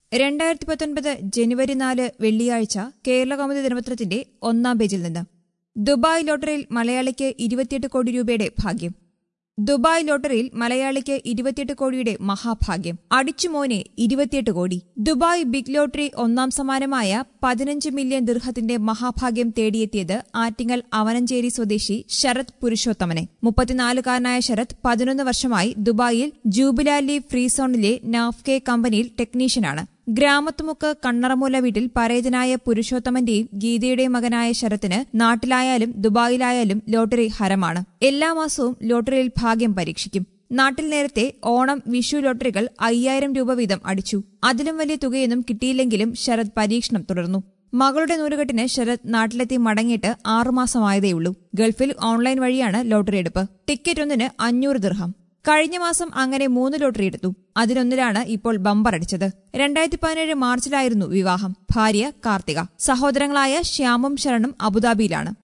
രണ്ടായിരത്തി പത്തൊൻപത് ജനുവരി നാല് വെള്ളിയാഴ്ച കേരള കൗമുദി ദിനപത്രത്തിന്റെ ഒന്നാം പേജിൽ നിന്ന് ദുബായ് ലോട്ടറിയിൽ മലയാളിക്ക് ഇരുപത്തിയെട്ട് കോടി രൂപയുടെ ഭാഗ്യം ദുബായ് ലോട്ടറിയിൽ മലയാളിക്ക് ഇരുപത്തിയെട്ട് കോടിയുടെ മഹാഭാഗ്യം അടിച്ചുമോനെ ഇരുപത്തിയെട്ട് കോടി ദുബായ് ബിഗ് ലോട്ടറി ഒന്നാം സമ്മാനമായ പതിനഞ്ച് മില്യൺ ദിർഹത്തിന്റെ മഹാഭാഗ്യം തേടിയെത്തിയത് ആറ്റിങ്ങൽ അവനഞ്ചേരി സ്വദേശി ശരത് പുരുഷോത്തമനെ മുപ്പത്തിനാലുകാരനായ ശരത് പതിനൊന്ന് വർഷമായി ദുബായിൽ ജൂബിലാലി ഫ്രീ സോണിലെ നാഫ്കെ കമ്പനിയിൽ ടെക്നീഷ്യനാണ് ഗ്രാമത്തുമുക്ക് കണ്ണറമൂല വീട്ടിൽ പരേതനായ പുരുഷോത്തമന്റെയും ഗീതയുടെയും മകനായ ശരത്തിന് നാട്ടിലായാലും ദുബായിലായാലും ലോട്ടറി ഹരമാണ് എല്ലാ മാസവും ലോട്ടറിയിൽ ഭാഗ്യം പരീക്ഷിക്കും നാട്ടിൽ നേരത്തെ ഓണം വിഷു ലോട്ടറികൾ അയ്യായിരം രൂപ വീതം അടിച്ചു അതിലും വലിയ തുകയൊന്നും കിട്ടിയില്ലെങ്കിലും ശരത് പരീക്ഷണം തുടർന്നു മകളുടെ നൂലുകെട്ടിന് ശരത് നാട്ടിലെത്തി മടങ്ങിയിട്ട് ആറുമാസമായതേയുള്ളൂ ഗൾഫിൽ ഓൺലൈൻ വഴിയാണ് ലോട്ടറി എടുപ്പ് ടിക്കറ്റ് ഒന്നിന് അഞ്ഞൂറ് ദിർഹം കഴിഞ്ഞ മാസം അങ്ങനെ മൂന്ന് ലോട്ടറി എടുത്തു അതിലൊന്നിലാണ് ഇപ്പോൾ ബമ്പർ അടിച്ചത് രണ്ടായിരത്തി പതിനേഴ് മാർച്ചിലായിരുന്നു വിവാഹം ഭാര്യ കാർത്തിക സഹോദരങ്ങളായ ശ്യാമും ശരണും അബുദാബിയിലാണ്